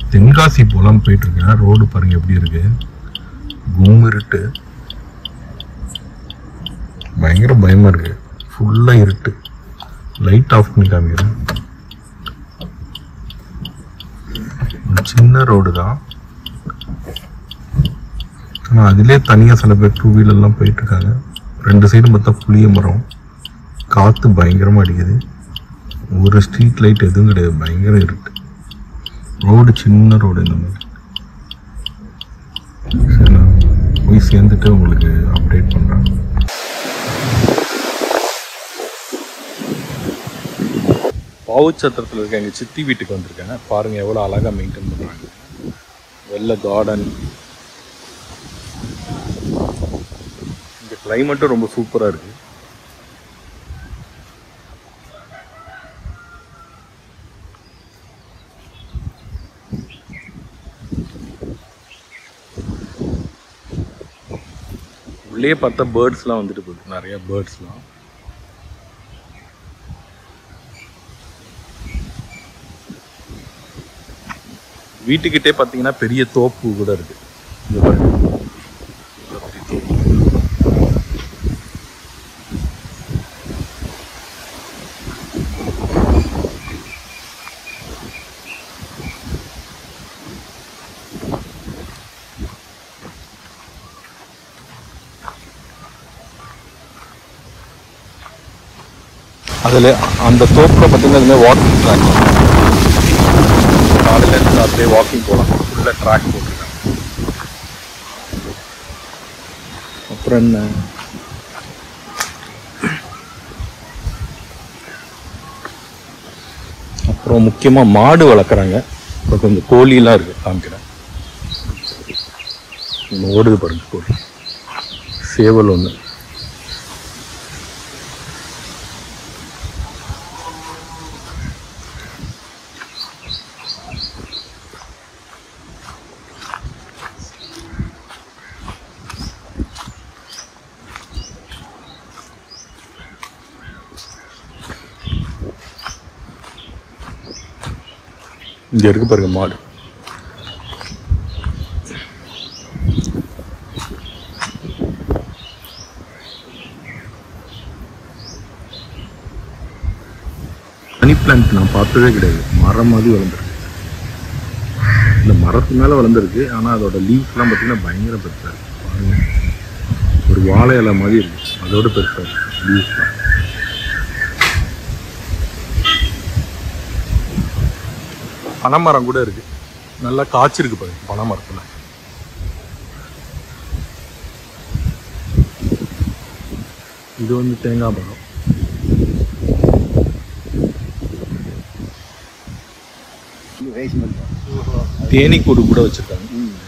தென்காசி போலாம் போயிட்டு இருக்கேன் ரோடு பாருங்க எப்படி இருக்கு கும் இருட்டு பயங்கர பயமா இருக்கு ஃபுல்லா இருட்டு லைட் ஆஃப் பண்ணி காமிக்கிறேன் ஒரு சின்ன ரோடு தான் ஆனால் அதிலே தனியாக சில பேர் டூ வீலர்லாம் போயிட்டு இருக்காங்க ரெண்டு சைடும் பார்த்தா புளிய மரம் காற்று பயங்கரமாக அடிக்குது ஒரு ஸ்ட்ரீட் லைட் எதுவும் கிடையாது பயங்கர இருட்டு ரோடு சின்ன ரோடு இந்த மாதிரி சரி நான் போய் சேர்ந்துட்டு உங்களுக்கு அப்டேட் பண்ணுறேன் பாவுச்சத்திரத்தில் இருக்க எங்கள் சித்தி வீட்டுக்கு வந்திருக்கேன் பாருங்கள் எவ்வளோ அழகாக மெயின்டைன் பண்ணுறாங்க வெள்ளை கார்டன் இங்கே கிளைமேட்டும் ரொம்ப சூப்பராக இருக்குது உள்ளே பார்த்தா பேர்ட்ஸ்லாம் வந்துட்டு போகுது நிறைய பேர்ட்ஸ்லாம் வீட்டுக்கிட்டே பார்த்தீங்கன்னா பெரிய தோப்பு கூட இருக்கு இங்க பாருங்க. இவ்வளவு பெரிய தோப்பு. அதில் அந்த தோப்பில் பார்த்தீங்கன்னா இதுமாதிரி வாக்கிங் ட்ராக் காலையில் இருந்து அப்படியே வாக்கிங் போகலாம் ஃபுல்லாக ட்ராக் போட்டிருக்காங்க அப்புறம் என்ன அப்புறம் முக்கியமாக மாடு வளர்க்குறாங்க இப்போ கொஞ்சம் கோழிலாம் இருக்குது காமிக்கிறேன் ஒன்று ஓடுது பாருங்க கோழி சேவல் ஒன்று இங்க இருக்கு பாருங்க மாடு மணி பிளான்ட் நான் பார்த்ததே கிடையாது மரம் மாதிரி வளர்ந்துருக்கு இந்த மரத்து மேல வளர்ந்துருக்கு ஆனா அதோட லீஃப்லாம் பார்த்தீங்கன்னா பயங்கர பெருசா இருக்கு பாருங்க ஒரு வாழை இலை மாதிரி இருக்கு அதோட பெருசா இருக்கு லீஃப்லாம் பனைமரம் கூட இருக்கு நல்லா காய்ச்சிருக்கு பாருங்க பனைமரத்துல இது வந்து தேங்காய் மரம் தேனி கூடு கூட வச்சிருக்காங்க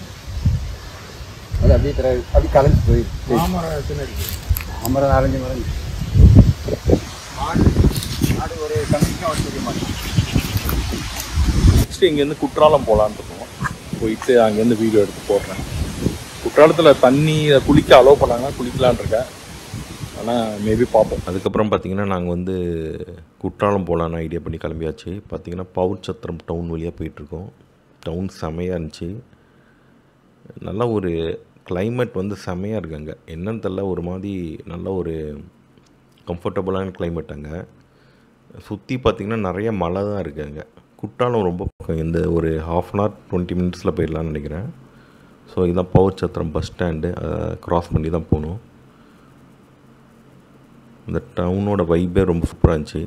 அது அப்படியே தர அப்படியே கலைஞ்சு போயிருக்கு மாமரம் எத்தனை இருக்கு மாமரம் நாலஞ்சு மரம் இருக்கு. மாடு மாடு ஒரு கண்டிப்பாக வச்சுக்க மாட்டேன் நெக்ஸ்ட் இங்கேருந்து குற்றாலம் போகலான்னு இருக்கோம் போயிட்டு அங்கேருந்து வீடியோ எடுத்து போடுறேன் குற்றாலத்தில் தண்ணி குளிக்க அலோவ் பண்ணாங்கன்னா குளிக்கலான்னு இருக்கேன் ஆனால் மேபி பார்ப்போம் அதுக்கப்புறம் பார்த்தீங்கன்னா நாங்கள் வந்து குற்றாலம் போகலான்னு ஐடியா பண்ணி கிளம்பியாச்சு பார்த்தீங்கன்னா பவுச்சத்திரம் டவுன் வழியாக போயிட்டுருக்கோம் டவுன் செமையாக இருந்துச்சு நல்ல ஒரு climate வந்து செமையாக இருக்கு அங்கே என்னன்னு தெரில ஒரு மாதிரி நல்ல ஒரு கம்ஃபர்டபுளான climate அங்கே சுற்றி பார்த்திங்கன்னா நிறைய மலை தான் இருக்குது அங்கே குற்றாலம் ரொம்ப பக்கம் இந்த ஒரு ஹாஃப் அன் ஹவர் டுவெண்ட்டி மினிட்ஸில் போயிடலான்னு நினைக்கிறேன் ஸோ இதுதான் பவுச்சத்திரம் பஸ் ஸ்டாண்டு க்ராஸ் பண்ணி தான் போகணும் இந்த டவுனோட வைப்பே ரொம்ப சூப்பராக இருந்துச்சு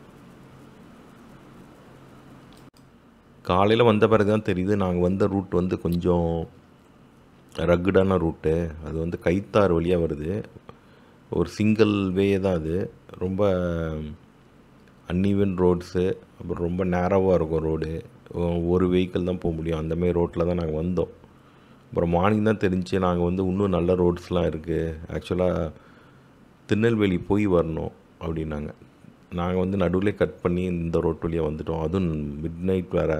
காலையில் வந்த பிறகு தான் தெரியுது நாங்கள் வந்த ரூட் வந்து கொஞ்சம் ரக்குடான ரூட்டு அது வந்து கைத்தார் வழியாக வருது ஒரு சிங்கிள் வே தான் அது ரொம்ப அன்இவன் ரோட்ஸு அப்புறம் ரொம்ப நேரவாக இருக்கும் ரோடு ஒரு வெஹிக்கிள் தான் போக முடியும் அந்தமாரி ரோட்டில் தான் நாங்கள் வந்தோம் அப்புறம் மார்னிங் தான் தெரிஞ்சு நாங்கள் வந்து இன்னும் நல்ல ரோட்ஸ்லாம் இருக்குது ஆக்சுவலாக திருநெல்வேலி போய் வரணும் அப்படின்னாங்க நாங்கள் வந்து நடுவில் கட் பண்ணி இந்த ரோட் வழியாக வந்துட்டோம் அதுவும் மிட் நைட் வேறு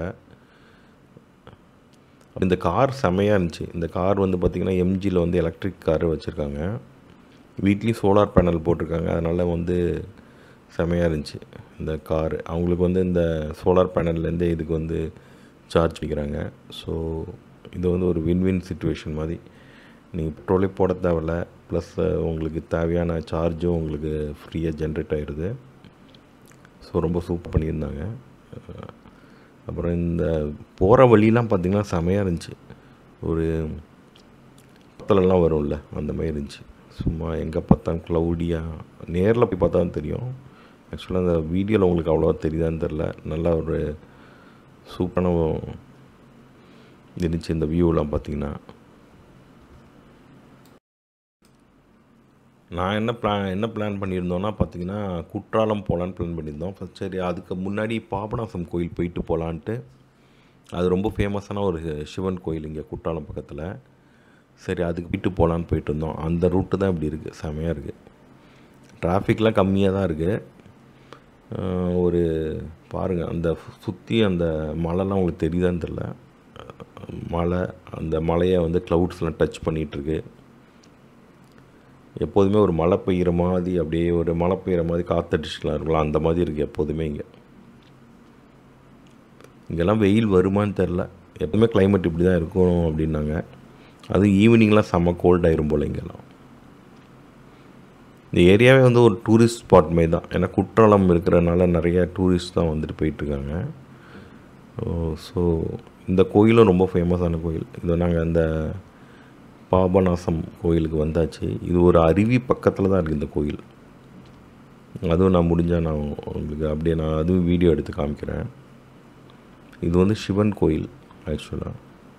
இந்த கார் செமையாக இருந்துச்சு இந்த கார் வந்து பார்த்திங்கன்னா எம்ஜியில் வந்து எலக்ட்ரிக் கார் வச்சுருக்காங்க வீட்லேயும் சோலார் பேனல் போட்டிருக்காங்க அதனால் வந்து செமையாக இருந்துச்சு இந்த கார் அவங்களுக்கு வந்து இந்த சோலார் பேனல்லேருந்து இதுக்கு வந்து சார்ஜ் பண்ணிக்கிறாங்க ஸோ இது வந்து ஒரு வின்-வின் சுச்சுவேஷன் மாதிரி நீங்கள் பெட்ரோலே போட தேவையில்ல ப்ளஸ் உங்களுக்கு தேவையான சார்ஜும் உங்களுக்கு ஃப்ரீயாக ஜென்ரேட் ஆயிடுது ஸோ ரொம்ப சூப்பர் பண்ணியிருந்தாங்க அஹ் அப்புறம் இந்த போகிற வழிலாம் பார்த்திங்கன்னா செமையாக இருந்துச்சு ஒரு பத்தலெல்லாம் வரும்ல அந்த மாதிரி இருந்துச்சு சும்மா எங்கே பார்த்தாலும் க்ளவுடியாக நேரில் போய் பார்த்தா தான் தெரியும் ஆக்சுவலாக அந்த வீடியோவில் உங்களுக்கு அவ்வளோவா தெரியுதான்னு தெரில நல்லா ஒரு சூப்பரான இருந்துச்சு இந்த வியூலாம் பார்த்தீங்கன்னா நான் என்ன பிளான் என்ன பிளான் பண்ணியிருந்தோன்னா பார்த்தீங்கன்னா குற்றாலம் போகலான்னு பிளான் பண்ணியிருந்தோம் ஃபஸ்ட் சரி அதுக்கு முன்னாடி பாபநாசம் கோயில் போயிட்டு போகலான்ட்டு அது ரொம்ப ஃபேமஸான ஒரு சிவன் கோயில் இங்கே குற்றாலம் பக்கத்தில் சரி அதுக்கு போயிட்டு போகலான்னு போயிட்டு இருந்தோம் அந்த ரூட்டு தான் இப்படி இருக்குது செமையாக இருக்குது டிராஃபிக்லாம் கம்மியாக தான் இருக்குது அஹ் ஒரு பாருங்கள் அந்த சுற்றி அந்த மலைலாம் உங்களுக்கு தெரியுதான்னு தெரில மலை அந்த மலையை வந்து க்ளவுட்ஸ்லாம் டச் பண்ணிகிட்ருக்கு எப்போதுமே ஒரு மழை பெய்கிற மாதிரி அப்படியே ஒரு மழை பெய்கிற மாதிரி காத்தடிச்சுக்கலாம் இருக்கலாம் அந்த மாதிரி இருக்குது எப்போதுமே இங்கே இங்கெல்லாம் வெயில் வருமான்னு தெரில எப்பவுமே climate இப்படி தான் இருக்கும் அப்படின்னாங்க அது ஈவினிங்லாம் செம்ம கோல்ட் ஆயிரும் போல் இங்கெல்லாம் இந்த ஏரியாவே வந்து ஒரு டூரிஸ்ட் ஸ்பாட் மாதிரி தான் ஏன்னா குற்றாலம் இருக்கிறனால நிறைய டூரிஸ்ட் தான் வந்துட்டு போயிட்டுருக்காங்க ஸோ இந்த கோயிலும் ரொம்ப ஃபேமஸான கோயில் இது நாங்கள் அந்த பாபநாசம் கோயிலுக்கு வந்தாச்சு இது ஒரு அருவி பக்கத்தில் தான் இருக்குது இந்த கோயில் அதுவும் நான் முடிஞ்சால் நான் உங்களுக்கு அப்படியே நான் அதுவும் வீடியோ எடுத்து காமிக்கிறேன் இது வந்து சிவன் கோயில் ஆக்சுவலாக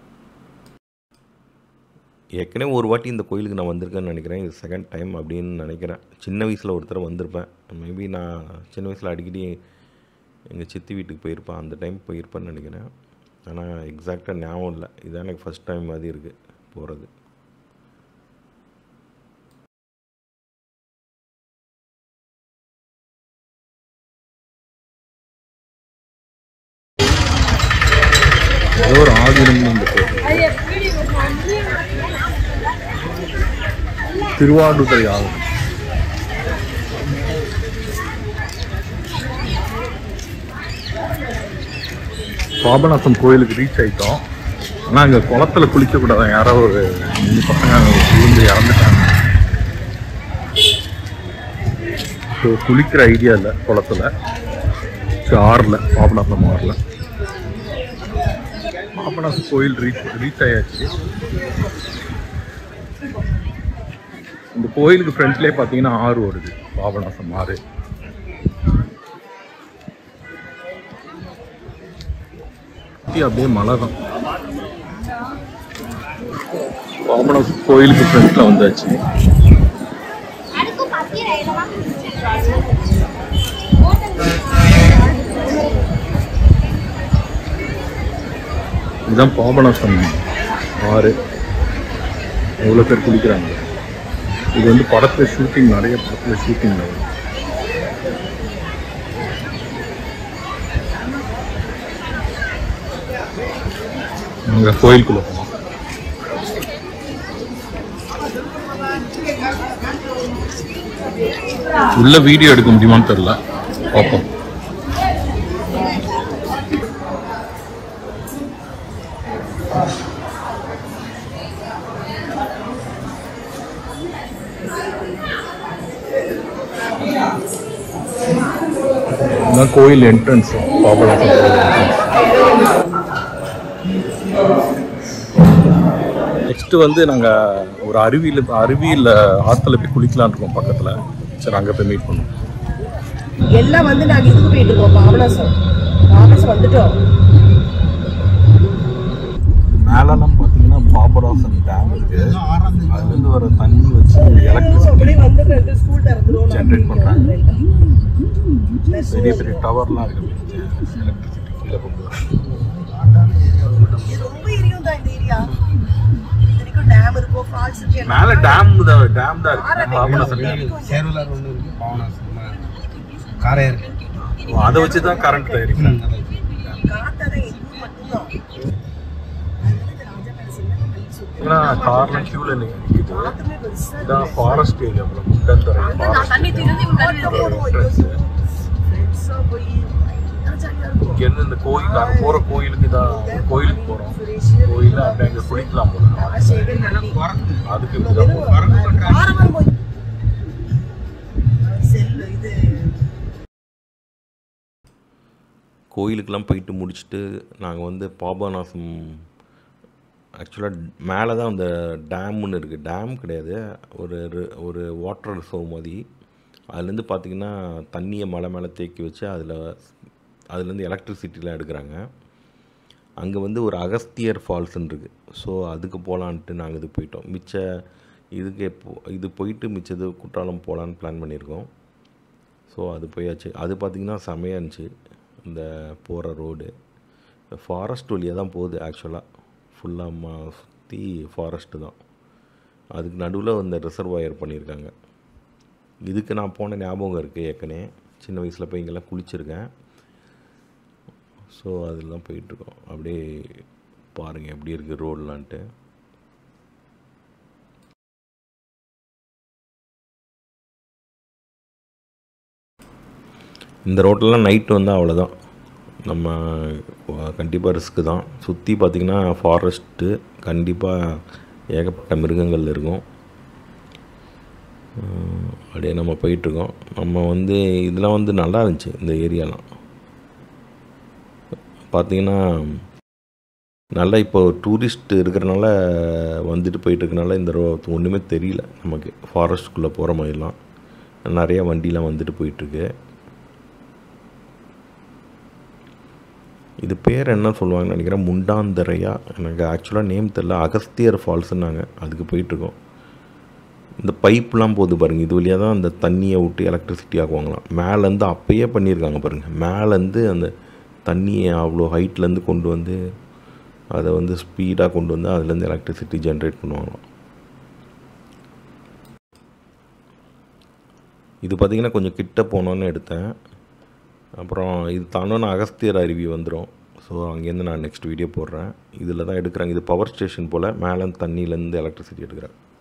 ஏற்கனவே ஒரு வாட்டி இந்த கோயிலுக்கு நான் வந்திருக்கேன்னு நினைக்கிறேன் இது செகண்ட் டைம் அப்படின்னு நினைக்கிறேன் சின்ன வயசில் ஒரு தடவை வந்திருப்பேன் மேபி நான் சின்ன வயசில் அடிக்கடி எங்கள் சித்தி வீட்டுக்கு போயிருப்பேன் அந்த டைம் போயிருப்பேன்னு நினைக்கிறேன் ஆனால் எக்ஸாக்டாக ஞாபகம் இல்லை இதான் எனக்கு ஃபஸ்ட் டைம் மாதிரி இருக்குது போகிறது ஏதோ ஒரு ஆதினம் இந்த கோயில் திருவாடுதுறை ஆகும் பாபநாசம் கோயிலுக்கு ரீச் ஆயிட்டோம் ஆனால் அங்கே குளத்துல குளிக்கக்கூடாது யாரோ ஒரு மூணு பசங்க அங்க விழுந்து இறந்துட்டாங்க ஸோ குளிக்கிற ஐடியா இல்லை குளத்துல ஸோ ஆறில் பாபநாசம் ஆறில் பாபநாசம் கோயில் ரீச் ரீச் ஆயாச்சு இந்த கோயிலுக்கு ஃப்ரண்ட்லேயே பார்த்தீங்கன்னா ஆறு ஓடுது பாபநாசம் ஆறு சுத்தி அப்படியே மலை தான் பாபநாசம் கோயிலுக்கு ஃப்ரண்ட்ல வந்தாச்சு அதுக்கும் பத்திர இதெல்லாம் இதுதான் பாபநாசம் ஆறு எவ்வளோ பேர் குளிக்கிறாங்க இது வந்து படத்துல ஷூட்டிங் நிறைய படத்துல ஷூட்டிங் நடக்கும் அங்க கோயிலுக்குள்ள போகலாம் உள்ள வீடியோ எடுக்க முடியுமான்னு தெரியல பார்ப்போம் இதுதான் கோயில் என்ட்ரன்ஸ் பாபநாசம் நெக்ஸ்ட் வந்து நாங்கள் ஒரு அருவியில் அருவியில் ஆற்றுல போய் குளிக்கலாம்னு இருக்கோம் பக்கத்தில் சரி அங்கே போய் மீட் பண்ணுவோம் எல்லாம் வந்து நாங்க இதுக்கு போயிட்டு இருக்கோம் பாபநாசம் பாபநாசம் வந்துட்டோம் மேலெல்லாம் பார்த்தீங்கன்னா பாபநாசம் டேம் இருக்கு அதுலேருந்து வர தண்ணி வச்சு எலக்ட்ரிசிட்டி அப்படியே வந்து ரெண்டு ஸ்கூல் திறந்துரும் Generate பண்றாங்க. பெரிய பெரிய டவர்லாம் இருக்கு எலக்ட்ரிசிட்டி கீழே கொண்டு வர ரொம்ப எரியும் தான் இந்த ஏரியா இத்தனைக்கும் டேம் இருக்கும் ஃபால்ஸ் இருக்கு மேலே டேம் தான் டேம் தான் இருக்கு பாபநாசம் சேருலார் ஒன்று இருக்கு பாவனாசம் காரையர் அதை வச்சு தான் கரண்ட் தயாரிக்கிறாங்க காத்தாதான் எதுவும் மட்டும்தான் ஏன்னா கார்லாம் கியூல நிற்குது காத்துமே பெருசா இதான் ஃபாரஸ்ட் ஏரியா போல முட்டந்தரை ஃபாரஸ்ட் ஃப்ரெண்ட்ஸா போய் இங்கேருந்து இந்த கோயில் நாங்கள் போகிற கோயிலுக்கு தான் கோயிலுக்கு போகிறோம் கோயிலில் அப்படியே அங்கே குளிக்கலாம் போகிறோம் அதுக்கு இப்படி தான் போகிறோம் செல்லு இது கோயிலுக்கெல்லாம் போயிட்டு முடிச்சுட்டு நாங்கள் வந்து பாபநாசம் ஆக்சுவலாக மேலே தான் அந்த டேம்னு இருக்குது டேம் கிடையாது ஒரு ரி- ஒரு வாட்டர் ரிசர்வ் மாதிரி அதுலேருந்து பார்த்திங்கன்னா தண்ணியை மலை மேலே தேக்கி வச்சு அதில் அதுலேருந்து எலக்ட்ரிசிட்டிலாம் எடுக்கிறாங்க அங்கே வந்து ஒரு அகஸ்தியர் ஃபால்ஸ்ன்னு இருக்குது ஸோ அதுக்கு போகலான்ட்டு நாங்கள் இது போயிட்டோம் மிச்ச இதுக்கு எப்போ இது போயிட்டு மிச்சது குற்றாலம் போகலான்னு பிளான் பண்ணியிருக்கோம் ஸோ அது போயாச்சு அது பார்த்திங்கன்னா செமையாக இருந்துச்சு இந்த போகிற ரோடு ஃபாரஸ்ட் வழியாக தான் போகுது ஆக்சுவலாக ஃபுல்லாக சுற்றி ஃபாரஸ்ட்டு தான் அதுக்கு நடுவில் இந்த ரிசர்வாயர் பண்ணியிருக்காங்க இதுக்கு நான் போன ஞாபகம் இருக்குது ஏற்கனவே சின்ன வயசில் போய் இங்கெல்லாம் குளிச்சிருக்கேன் ஸோ அதெல்லாம் போயிட்டுருக்கோம் அப்படியே பாருங்கள் எப்படி இருக்குது ரோடலான்ட்டு இந்த ரோட்லலாம் நைட்டு வந்தால் அவ்வளோதான் நம்ம கண்டிப்பாக ரிஸ்க்கு தான் சுற்றி பார்த்திங்கன்னா ஃபாரஸ்ட்டு கண்டிப்பாக ஏகப்பட்ட மிருகங்கள் இருக்கும் அஹ் அப்படியே நம்ம போயிட்டுருக்கோம் நம்ம வந்து இதெல்லாம் வந்து நல்லா இருந்துச்சு இந்த ஏரியாலாம் பார்த்திங்கன்னா நல்லா இப்போ டூரிஸ்ட் இருக்கிறனால வந்துட்டு போயிட்டு இருக்கனால இந்த ரோ ஒன்றுமே தெரியல நமக்கு ஃபாரஸ்ட்குள்ளே போகிற மாதிரிலாம் நிறையா வண்டிலாம் வந்துட்டு போயிட்டுருக்கு இது பேர் என்ன சொல்லுவாங்கன்னு நினைக்கிறேன் முண்டாந்தரையா எனக்கு ஆக்சுவலாக நேம் தெரில அகஸ்தியர் ஃபால்ஸ்னாங்க அதுக்கு போயிட்டுருக்கோம் இந்த பைப்லாம் போகுது பாருங்கள் இது வழியாக தான் அந்த தண்ணியை விட்டு எலக்ட்ரிசிட்டி ஆக்குவாங்களாம் மேலேருந்து அப்பயே பண்ணியிருக்காங்க பாருங்கள் மேலேருந்து அந்த தண்ணியை அவ்வளோ ஹைட்லேருந்து கொண்டு வந்து அதை வந்து ஸ்பீடாக கொண்டு வந்து அதுலேருந்து எலக்ட்ரிசிட்டி ஜென்ரேட் பண்ணுவாங்களாம் இது பார்த்திங்கன்னா கொஞ்சம் கிட்ட போனோன்னு எடுத்தேன் அப்புறம் இது தானோன்னு அகஸ்தியர் அருவி வந்துடும் ஸோ அங்கேருந்து நான் நெக்ஸ்ட் வீடியோ போடுறேன் இதில் தான் எடுக்கிறாங்க இது பவர் ஸ்டேஷன் போல் மேலே தண்ணியிலேருந்து எலக்ட்ரிசிட்டி எடுக்கிறாங்க